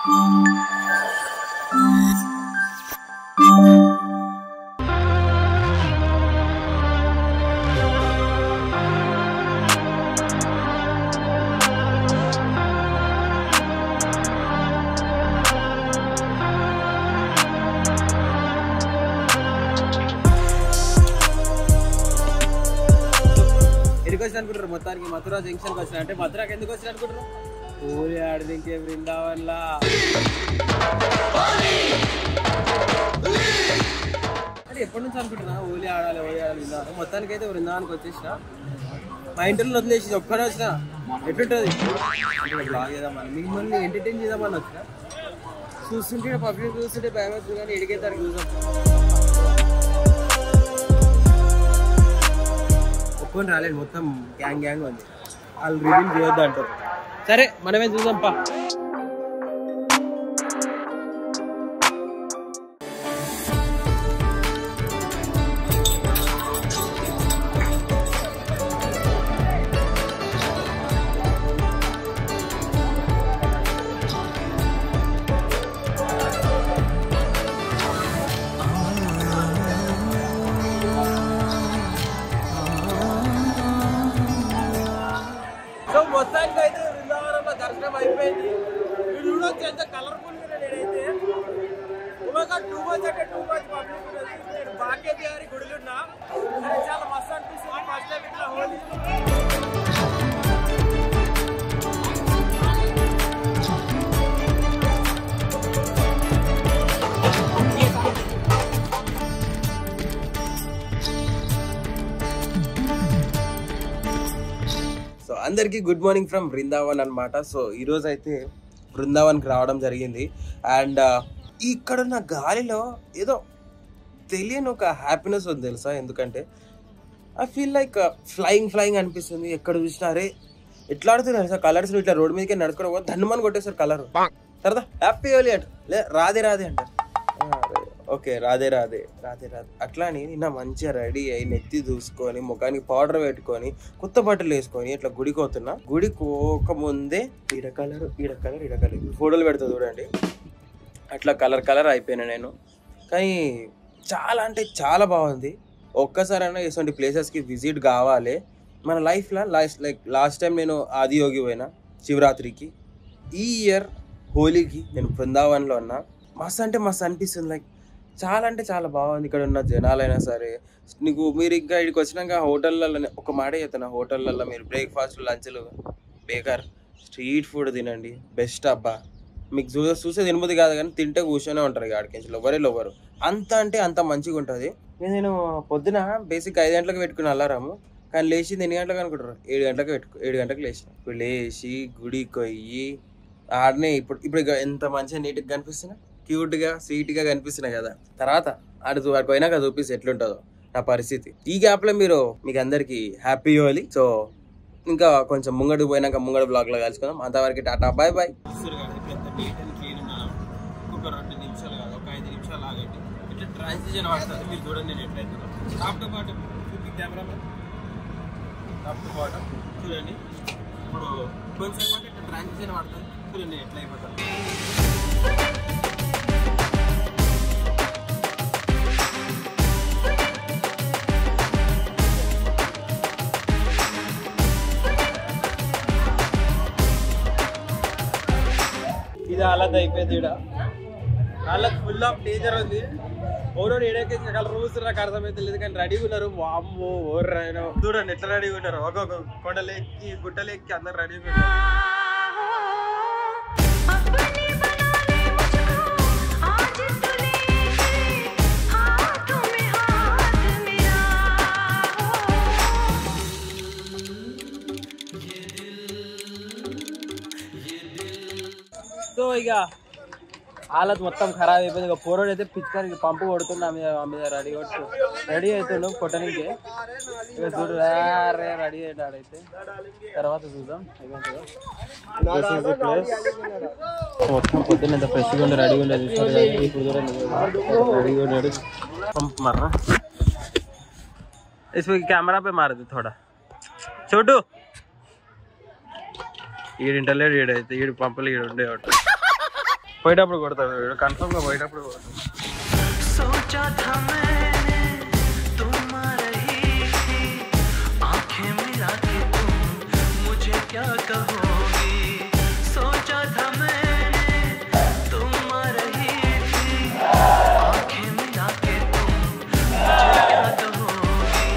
ఎక్కడికి వచ్చిన అనుకుంటారు మొత్తానికి మథురా జంక్షన్ వచ్చిన అంటే మథురాకి ఎందుకు వచ్చిన అనుకుంటారు ఊరి ఆడిది ఇంకే బృందావన్ లా అంటే ఎప్పటి నుంచి అనుకుంటున్నా ఓలి ఆడాలి ఓలి ఆడాలి బృందావనం మొత్తానికి అయితే బృందావనానికి వచ్చేసిన మా ఇంటర్లో వదిలేసి ఒక్కడే వచ్చిన ఎట్లుంటుంది బ్లాగ్ చేద్దామని మిమ్మల్ని ఎంటర్టైన్ చేద్దామని వచ్చిన చూస్తుంటే పబ్లిక్ చూస్తుంటే భయం అవుతుంది కానీ ఎడికైతే అడిగి చూసాం ఒప్పుకొని రాలేదు మొత్తం గ్యాంగ్ గ్యాంగ్ ఉంది వాళ్ళు రివీల్ చేయొద్దు అంటారు సరే మనమే చూద్దాం పా సో మొత్తానికి అయితే బృందావనంలో దర్శనం అయిపోయింది మీరు చూడొచ్చు ఎంత కలర్ఫుల్ గా నేనైతే టూ మచ్ అంటే టూ మచ్ పబ్లిక్ ఉన్నది నేను బాకే బిహారీ గుడిలున్నా కానీ చాలా మస్తు అనిపిస్తుంది ఫస్ట్ టైం ఇట్లా హోలీ సో అందరికీ గుడ్ మార్నింగ్ ఫ్రమ్ బృందావన్ అనమాట సో ఈరోజు అయితే బృందావన్కి రావడం జరిగింది అండ్ ఇక్కడున్న గాలిలో ఏదో తెలియని ఒక హ్యాపీనెస్ ఉంది తెలుసా ఎందుకంటే I feel like flying flying అనిపిస్తుంది ఎక్కడ చూసినా అరే ఎట్లా ఆడుతున్నారు తెలుసా కలర్స్ ఇట్లా రోడ్ మీదకి నడుచుకోవడం పోతే ధన్మని కొట్టేస్తారు కలర్ తర్వాత హ్యాపీ హోలీ అంట లే రాదే రాదే అంటారు ఓకే రాదే రాదే రాదే రాదే అట్లా అని నిన్న మంచిగా రెడీ అయ్యి నెత్తి దూసుకొని ముఖానికి పౌడర్ పెట్టుకొని కొత్త బట్టలు వేసుకొని ఇట్లా గుడికి పోతున్నా గుడి కోకముందే ఈడ కలర్ ఈడ కలర్ ఈడ కలర్ ఫోటోలు పెడతా చూడండి అట్లా కలర్ కలర్ అయిపోయినా నేను కానీ చాలా అంటే చాలా బాగుంది ఒక్కసారైనా ఇటువంటి ప్లేసెస్కి విజిట్ కావాలి మన లైఫ్లో లాస్ట్ లైక్ లాస్ట్ టైం నేను ఆదియోగి పోయినా శివరాత్రికి ఈ ఇయర్ హోలీకి నేను బృందావన్లో ఉన్నా మస్తు అంటే మస్తు అనిపిస్తుంది లైక్ చాలా అంటే చాలా బాగుంది ఇక్కడ ఉన్న జనాలైనా సరే నీకు మీరు ఇంకా ఇక్కడికి వచ్చినాక హోటళ్ళల్లో ఒక మాట చెప్తున్నా హోటళ్ళల్లో మీరు బ్రేక్ఫాస్ట్ లంచ్లు బేకర్ స్ట్రీట్ ఫుడ్ తినండి బెస్ట్ అబ్బా మీకు చూ చూసే తినబుద్ది కాదు కానీ తింటే కూర్చొనే ఉంటారు ఇక ఆడికి లొవ్వరే లొవ్వరు అంత అంటే అంత మంచిగా ఉంటుంది నేను పొద్దున బేసిక్ ఐదు గంటలకు పెట్టుకుని అల్లారాము కానీ లేచింది ఎన్ని గంటలకు అనుకుంటారు ఏడు గంటలకు పెట్టుకు ఏడు గంటలకు లేచిన ఇప్పుడు లేచి గుడికి పోయి ఆడనే ఇప్పుడు ఇప్పుడు ఇక ఎంత మంచిగా నీట్గా కనిపిస్తున్నా క్యూట్గా స్వీట్గా కనిపిస్తున్నాయి కదా తర్వాత ఆడు చూ- ఆడికి పోయినాక చూపిస్తే ఎట్లుంటుందో నా పరిస్థితి ఈ గ్యాప్లో మీరు మీకు అందరికి హ్యాపీ హోలీ సో ఇంకా కొంచెం ముంగడు పోయినాక ముంగడు బ్లాగ్ లో కలుసుకుందాం అంతవరకు టాటా బాయ్ బాయ్ ఒక రెండు నిమిషాలు కాదు ఒక ఐదు నిమిషాలు ఆగండి ఇట్లా ట్రాన్సిషన్ పడుతుంది మీరు చూడండి నేను ఎట్లయితే టాప్ టు బాటం చూపి కెమెరా టాప్ టు బాటం చూడండి ఇప్పుడు కొంచెం అంటే ఇట్లా ట్రాన్సిషన్ పడుతుంది చూడండి నేను ఎట్లా అయిపోతాను ఇది హాలత్ అయిపోయింది ఇక్కడ హాలత్ ఫుల్ ఆఫ్ డేంజర్ ఉంది ఓరో ఏడైతే కలర్ రూల్స్ నాకు అర్థమైతే లేదు కానీ రెడీ ఉన్నారు వామ్మో ఓర్రైనా చూడండి ఎట్లా రెడీ ఉన్నారు ఒక్కొక్క కొండలెక్కి గుట్టలెక్కి అందరు రెడీ ఉన్నారు अपने बना ले मुझको आज तू लेके हाथों में हाथ मेरा సో ఇక హాలత్ మొత్తం ఖరాబ్ అయిపోయింది ఇక పోరోడు అయితే పిచ్చుకారికి పంపు కొడుతున్నా మీద ఆ మీద రెడీ కొట్టు రెడీ అవుతుండు కొట్టడానికి ఇక చూడు రే రెడీ అయ్యాడు అయితే తర్వాత చూద్దాం ఏమవుతుందో. This is the place. మొత్తం పొద్దున్న ఎంత ఫ్రెష్గా ఉండి రెడీగా ఉండేది చూసారు కదా, ఇప్పుడు చూడండి రెడీగా ఉన్నాడు పంప్ మర్రా इसमें कैमरा पे मार दे थोड़ा छोटू ఈడింటలేడు ఈడైతే ఈడు పంపలు ఈడు ఉండేవాడు పోయేటప్పుడు కొడతాడు కన్ఫర్మ్ గా పోయేటప్పుడు కొడతాడు सोचा था मैंने तुम आ रही थी आंखें मिला के तुम मुझे क्या कहोगी सोचा था मैंने तुम आ रही थी आंखें मिला के तुम मुझे क्या कहोगी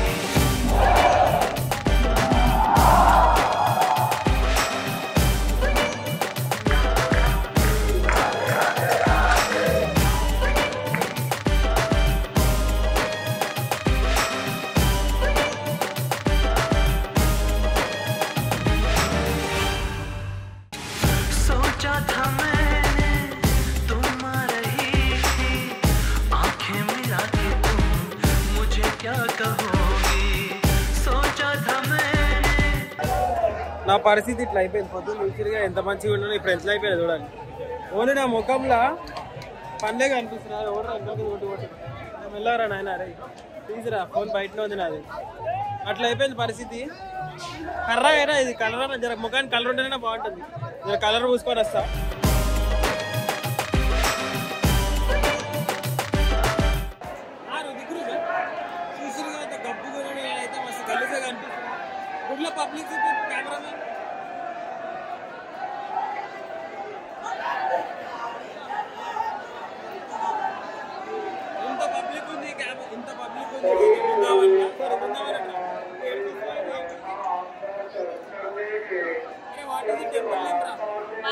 सोचा था मैंने तुम आ रही थी आंखें मिला के तुम मुझे क्या कहोगी सोचा था मैंने నా పరిస్థితి ఇట్లా అయిపోయింది పొద్దున్న చూసిరుగా ఎంత మంచిగా ఉన్నా ఇప్పుడు ఎట్లా అయిపోయింది చూడండి ఓన్లీ నా ముఖంలో పనులే కనిపిస్తున్నారు ఎవరు అందరికీ ఓటు ఓటు వెళ్ళారా నాయన రే తీసురా ఫోన్ బయటనే ఉంది నాది అట్లా అయిపోయింది పరిస్థితి కర్ర అయినా ఇది కలర్ అన్న జర ముఖానికి కలర్ ఉంటేనే బాగుంటుంది జర కలర్ పూసుకొని వస్తా ఆ, నువ్వు దిగురు సార్. చూసిరుగా అయితే గబ్బు కూడా అయితే మస్తు గలీజ్గా కనిపిస్తుంది గుడ్ల పబ్లిక్ కెమెరామెన్ ఇంత పబ్లిక్ ఉంది కెమెరా ఇంత పబ్లిక్ ఉంది బృందావన్ సరే బృందావన్ అట్లా అరే వాట్ ఇస్ టెంపుల్ నేమ్ రా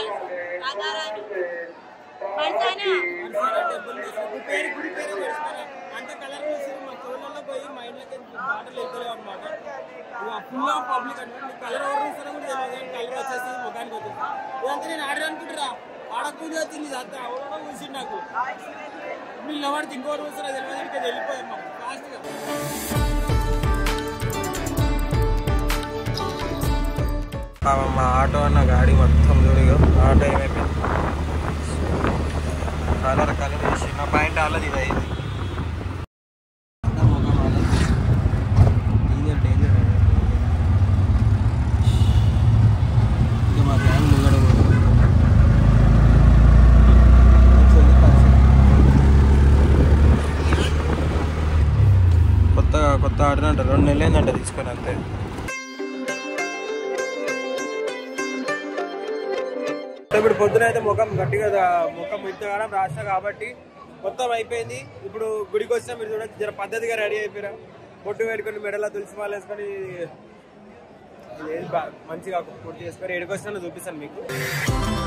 మనసారా టెంపుల్ గుడి పేరు గుడి పేరు మర్చిపోయినా అంత కలర్ చూసి మా తోళ్ళలో పోయి మా ఇంట్లోకి మాటలు వెళ్తలేవు అనమాట ఫుల్ ఆఫ్ పబ్లిక్ అంటే కలర్ ఎవరు చూస్తారో కూడా తెలియదు కలర్ వచ్చేసి ముఖానికి వచ్చేసి ఇదంతా నేను ఆడరు అనుకుంటురా ఆడకూది వచ్చింది ఇదంతా ఎవరో చూసిండు నాకు వీళ్ళు ఎవరు ఇంకోటి చూస్తారో తెలియదు ఇంకా వెళ్ళిపోయాం మాకు ఫాస్ట్గా మా ఆటో అన్న గాడి మొత్తం చూడిగా ఆటో ఏమైపోయింది కలర్ కలర్ వేసి నా పాయింట్ అల్లది ఇది అయింది డేంజర్ డేంజర్ ఇంకా మా గ్యాంగ్ ముంగడ కొత్త కొత్త ఆడినంట రెండు నెలలు ఏందంట తీసుకొని అంతే ఇప్పుడు పొద్దున అయితే ముఖం గట్టిగా దా- ముఖం ఇంతగానం రాస్తా కాబట్టి మొత్తం అయిపోయింది ఇప్పుడు గుడికి వచ్చినా మీరు చూడండి జర పద్ధతిగా రెడీ అయిపోయారా బొట్టు పెట్టుకొని మెడలో తులసి మాల వేసుకొని ఇది ఏది బా- మంచిగా పూర్తి చేసుకొని ఏడుకొచ్చినా చూపిస్తాను మీకు